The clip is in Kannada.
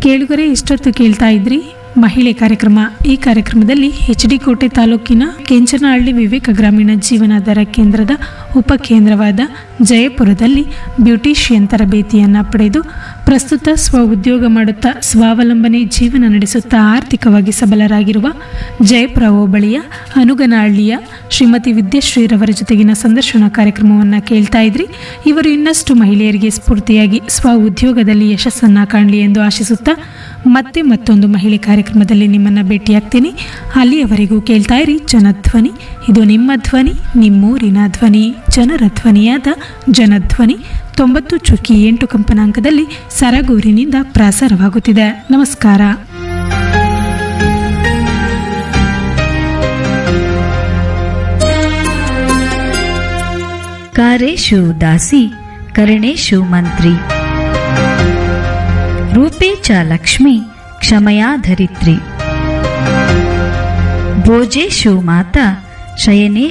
ಕೇಳುಗರೆ ಇಷ್ಟೊತ್ತು ಕೇಳ್ತಾ ಇದ್ರಿ ಮಹಿಳೆ ಕಾರ್ಯಕ್ರಮ ಈ ಕಾರ್ಯಕ್ರಮದಲ್ಲಿ ಎಚ್ ಡಿ ಕೋಟೆ ತಾಲೂಕಿನ ಕೆಂಚನಹಳ್ಳಿ ವಿವೇಕ ಗ್ರಾಮೀಣ ಜೀವನಾಧಾರ ಕೇಂದ್ರದ ಉಪಕೇಂದ್ರವಾದ ಜಯಪುರದಲ್ಲಿ ಬ್ಯೂಟಿಷಿಯನ್ ತರಬೇತಿಯನ್ನು ಪಡೆದು ಪ್ರಸ್ತುತ ಸ್ವ ಉದ್ಯೋಗ ಮಾಡುತ್ತಾ ಸ್ವಾವಲಂಬನೆ ಜೀವನ ನಡೆಸುತ್ತಾ ಆರ್ಥಿಕವಾಗಿ ಸಬಲರಾಗಿರುವ ಜಯಪುರ ಹೋಬಳಿಯ ಅನುಗನಹಳ್ಳಿಯ ಶ್ರೀಮತಿ ವಿದ್ಯಾಶ್ರೀರವರ ಜೊತೆಗಿನ ಸಂದರ್ಶನ ಕಾರ್ಯಕ್ರಮವನ್ನು ಕೇಳ್ತಾ ಇದ್ರಿ ಇವರು ಇನ್ನಷ್ಟು ಮಹಿಳೆಯರಿಗೆ ಸ್ಫೂರ್ತಿಯಾಗಿ ಸ್ವ ಉದ್ಯೋಗದಲ್ಲಿ ಯಶಸ್ಸನ್ನು ಕಾಣಲಿ ಎಂದು ಆಶಿಸುತ್ತಾ ಮತ್ತೆ ಮತ್ತೊಂದು ಮಹಿಳೆ ಕಾರ್ಯಕ್ರಮದಲ್ಲಿ ನಿಮ್ಮನ್ನು ಭೇಟಿಯಾಗ್ತೀನಿ ಅಲ್ಲಿಯವರೆಗೂ ಕೇಳ್ತಾ ಇರಿ ಜನಧ್ವನಿ ಇದು ನಿಮ್ಮ ಧ್ವನಿ ನಿಮ್ಮೂರಿನ ಧ್ವನಿ ಜನರ ಧ್ವನಿಯಾದ ಜನಧ್ವನಿ ತೊಂಬತ್ತು ಚುಕ್ಕಿ ಎಂಟು ಕಂಪನಾಂಕದಲ್ಲಿ ಸರಗೂರಿನಿಂದ ಪ್ರಸಾರವಾಗುತ್ತಿದೆ ನಮಸ್ಕಾರ ಕಾರೇಶು ದಾಸಿ ಕರಣೇಶು ಮಂತ್ರಿ ರೂಪೇ ಚ ಲಕ್ಷ್ಮಿ ಕ್ಷಮಯಾ ಧರಿತ್ರಿ ಭೋಜೇಶು ಮಾತಾ ಶಯನೇಶು